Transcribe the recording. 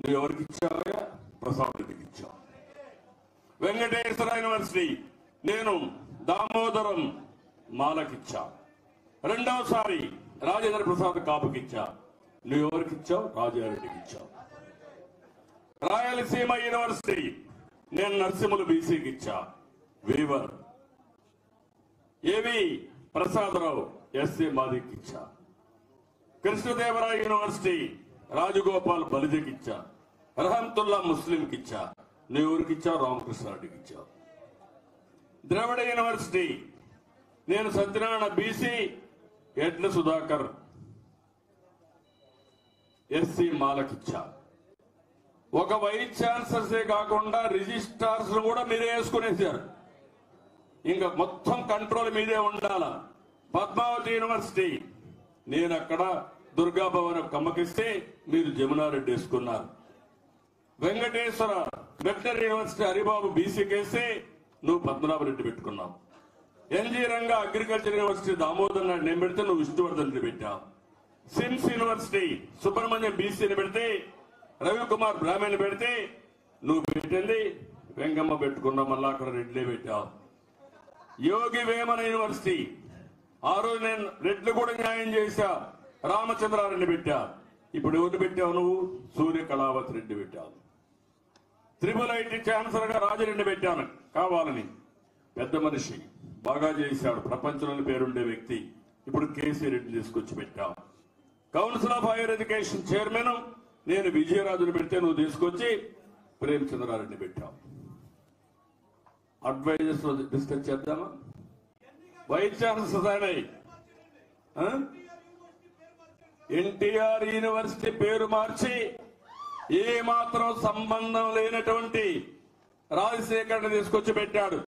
నువ్వు ఎవరికి ఇచ్చావా ప్రసాద్ రెడ్డికి ఇచ్చావు వెంకటేశ్వర యూనివర్సిటీ నేను దామోదరం మాలకిచ్చా రెండవసారి రాజేంద్ర ప్రసాద్ కాపుకిచ్చా నువ్వు ఎవరికి ఇచ్చావు రాజారెడ్డికి ఇచ్చావు రాయలసీమ యూనివర్సిటీ నేను నరసింహులు బీసీకి ఇచ్చా వీవర్ ఏవి ప్రసాదరావు ఎస్సీ మాదికి ఇచ్చా కృష్ణదేవరాయ యూనివర్సిటీ రాజగోపాల్ బలిజకి ఇచ్చా రహంతుల్లా ముస్లింకి ఇచ్చా నువ్వు ఎవరికి ఇచ్చావు రామకృష్ణారెడ్డికి ఇచ్చావు ద్రవిడ యూనివర్సిటీ నేను సత్యనారాయణ బీసీ ఎడ్ల సుధాకర్ ఎస్సీ మాలకిచ్చా ఒక వైస్ ఛాన్సలర్సే కాకుండా రిజిస్ట్రార్స్ కూడా మీరే వేసుకునేసారు ఇంకా మొత్తం కంట్రోల్ మీదే ఉండాల పద్మావతి యూనివర్సిటీ నేను అక్కడ దుర్గా భవన్ కమ్మకిస్తే మీరు జమునారెడ్డి వేసుకున్నారు వెంకటేశ్వర వెటనరీ యూనివర్సిటీ హరిబాబు బీసీకేస్తే నువ్వు పద్మనాభరెడ్డి పెట్టుకున్నావు NG Ranga Agriculture University Damodar Naidu నేను పెడితే నువ్వు విష్ణువర్ధన్ రెడ్డి పెట్టావు సిమ్స్ యూనివర్సిటీ సుబ్రహ్మణ్యం బీసీని పెడితే రవికుమార్ బ్రాహ్మణ్ పెడితే నువ్వు పెట్టింది వెంగమ్మ పెట్టుకున్నావు మళ్ళా అక్కడ రెడ్లే పెట్టావు యోగి వేమన యూనివర్సిటీ ఆ రోజు నేను రెడ్లు కూడా న్యాయం చేశా రామచంద్రారెడ్డి పెట్టా ఇప్పుడు ఎవరు పెట్టావు నువ్వు సూర్య కళావతి రెడ్డి పెట్టావు త్రిపుల్ ఐటీ ఛాన్సలర్ గా రాజిరెడ్డి పెట్టాను కావాలని పెద్ద మనిషి బాగా చేశాడు ప్రపంచంలోని పేరుండే వ్యక్తి ఇప్పుడు కేసీ రెడ్డి తీసుకొచ్చి పెట్టావు Council of Higher Education chairman నేను విజయరాజుని పెడితే నువ్వు తీసుకొచ్చి ప్రేమచంద్రారెడ్డి పెట్టావు అడ్వైజర్స్ లో డిస్కస్ చేద్దామా వైస్ ఛాన్సలర్స్ అయినాయి ఎన్టీఆర్ యూనివర్సిటీ పేరు మార్చి ఏ మాత్రం సంబంధం లేనటువంటి రాజశేఖర్ తీసుకొచ్చి పెట్టాడు